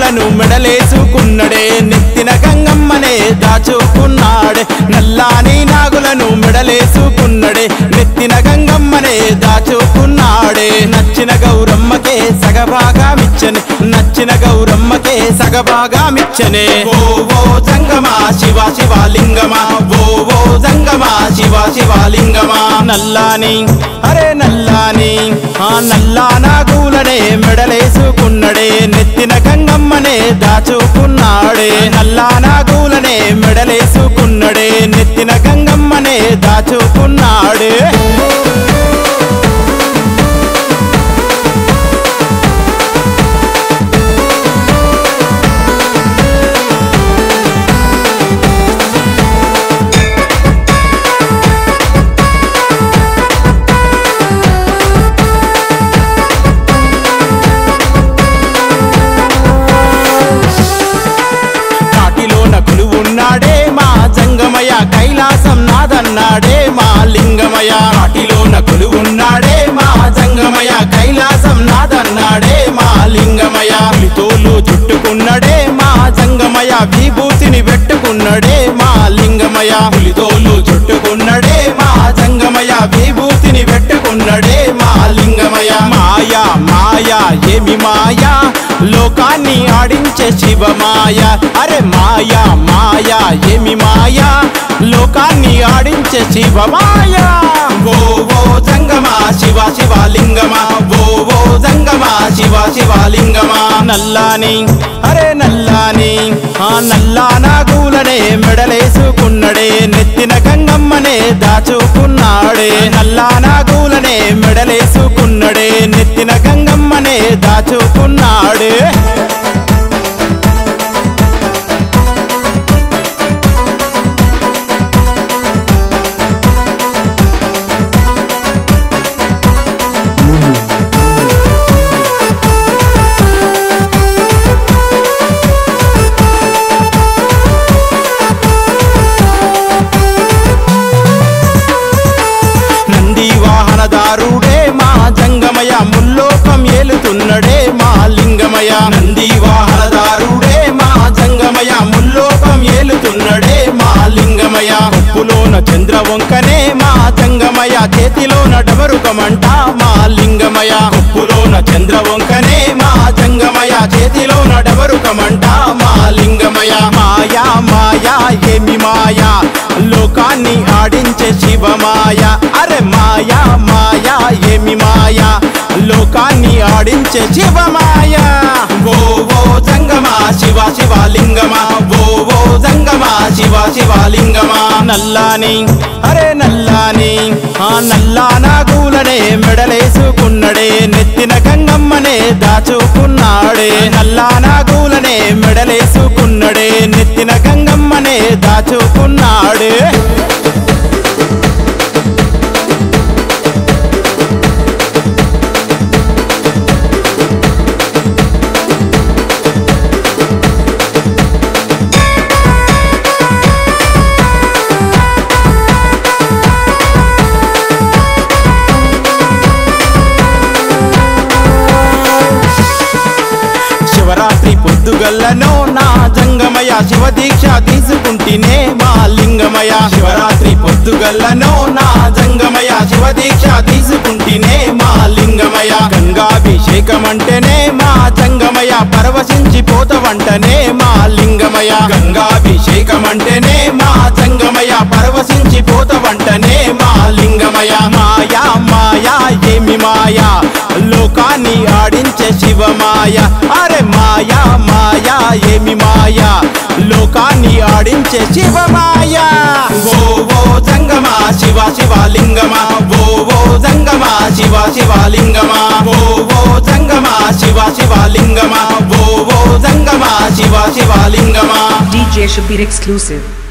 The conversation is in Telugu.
నాగులను మెడలేసుకున్నడే నెత్తిన గంగమ్మనే దాచుకున్నాడే నల్లాని నాగులను మెడలేసుకున్నడే నెత్తిన గంగమ్మనే దాచుకున్నాడే నచ్చిన గౌరమ్మకే సగభాగమిచ్చనే నచ్చిన గౌరమ్మకే సగభాగమిచ్చనే ఓ ఓ జంగమా శివ శివలింగమా ఓ ఓ జంగమా శివ శివలింగమా నల్లాని అరే నల్లాని ఆ నల్లా నాగులనే మెడలేసుకున్నడే నెత్తిన గంగమ్మనే దాచుకున్నాడే నల్లా నాగులనే మెడలేసుకున్నడే నెత్తిన గంగమ్మనే దాచుకున్నాడే కాటిలోన కొలువున్నాడే మా జంగమయ కైలాసం నాదన్నాడే మా లింగమయ కాటిలోన కొలువున్నాడే మా జంగమయ కైలాసం నాదన్నాడే మా లింగమయ తోలు చుట్టుకున్నడే మా జంగమయ విభూతిని పెట్టుకున్నడే మా లింగమయ పులితోలు చుట్టుకున్నడే మా జంగమయ విభూతిని పెట్టుకున్నడే మా లింగమయ మాయా మాయా ఏమి మాయా లోకాన్ని ఆడించే శివమాయ అరే మాయా మాయా ఏమి మాయా లోకాన్ని ఆడించే శివమాయ ఓ ఓ జంగమా శివ శివలింగమా ఓ ఓ జంగమా శివ శివలింగమా నల్లాని అరే నల్లాని ఆ నల్లా నాగులనే మెడలేసుకున్నడే నెత్తిన గంగమ్మనే దాచుకున్నాడే నల్లా నాగులనే మెడలేసుకున్నడే నెత్తిన గంగమ్మనే దాచుకున్నాడే నంది వాహనదారుడే మా జంగమయ ముల్లోకం ఏలుతున్నడే మా లింగమయ నంది వాహనదారుడే మా జంగమయ ముల్లోకం ఏలుతున్నడే మా లింగమయ కొప్పులోన చంద్ర వంకనే మా జంగమయ చేతిలోన డబరుకమంట మా లింగమయ కొప్పులోన చంద్ర వంకనే మా జంగమయ చేతిలోన డబరుకమంట మా లింగమయ మాయా మాయా ఏమి మాయా లోకాన్ని ఆడించే శివమాయ అరే మాయా మాయా ఏమి మాయా లోకాన్ని ఆడించే శివమాయ ఓ ఓ జంగమా శివ శివలింగమా ఓ ఓ జంగమా శివ శివలింగమా నల్లాని అరే నల్లాని ఆ నల్లా నాగులనే మెడలేసుకున్నడే నెత్తిన గంగమ్మనే దాచుకున్నాడే నల్లా నాగులనే మెడలేసుకున్నడే నెత్తిన గంగమ్మనే దాచుకున్నాడే శివరాత్రి పొద్దుగల్లను నా జంగమయ శివ దీక్ష తీసుకుంటేనే మా లింగమయ శివరాత్రి పొద్దుగల్లను నా జంగమయ శివ దీక్ష తీసుకుంటేనే మా లింగమయ గంగాభిషేకం అంటేనే మా జంగమయ పరవశించిపోతవంటనే మా లింగమయ గంగాభిషేకం అంటేనే మా జంగమయ పరవశించిపోతవంటనే మా లింగమయ మాయా మాయా ఏమి మాయా లోకాన్ని ఆడించే శివమాయ అరే మాయా మాయా ఏమి మాయా లోకాన్ని ఆడించే శివమాయ ఓ ఓ జంగమా శివ శివలింగమా ఓ ఓ జంగమా శివ శివలింగమా ఓ ఓ జంగమా శివ శివలింగమా ఓ ఓ జంగమా శివ శివలింగమా DJ Shabir exclusive.